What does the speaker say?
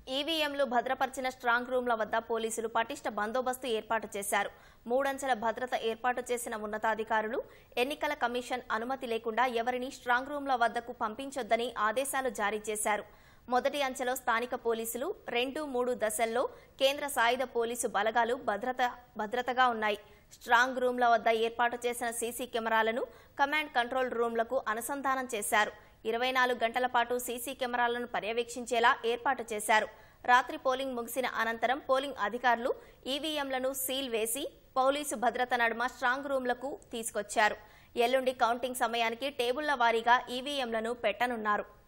ఈవీఎంలు భద్రపరిచిన స్ట్రాంగ్ రూమ్ల వద్ద పోలీసులు పటిష్ట బందోబస్తు ఏర్పాటు చేశారు మూడంచెల భద్రత ఏర్పాటు చేసిన ఉన్నతాధికారులు ఎన్నికల కమిషన్ అనుమతి లేకుండా ఎవరిని స్ట్రాంగ్ రూమ్ల వద్దకు పంపించొద్దని ఆదేశాలు జారీ చేశారు మొదటి అంచెలో స్థానిక పోలీసులు రెండు మూడు దశల్లో కేంద్ర సాయుధ పోలీసు బలగాలు భద్రత భద్రతగా ఉన్నాయి స్ట్రాంగ్ రూమ్ల వద్ద ఏర్పాటు చేసిన సీసీ కెమెరాలను కమాండ్ కంట్రోల్ రూమ్లకు అనుసంధానం చేశారు ఇరవై నాలుగు గంటల పాటు సీసీ కెమెరాలను పర్యవేక్షించేలా ఏర్పాటు చేశారు రాత్రి పోలింగ్ ముగిసిన అనంతరం పోలింగ్ అధికారులు ఈవీఎంలను సీల్ వేసి పోలీసు భద్రత నడుమ స్ట్రాంగ్ రూమ్లకు తీసుకొచ్చారు ఎల్లుండి కౌంటింగ్ సమయానికి టేబుళ్ల వారీగా ఈవీఎంలను పెట్టనున్నారు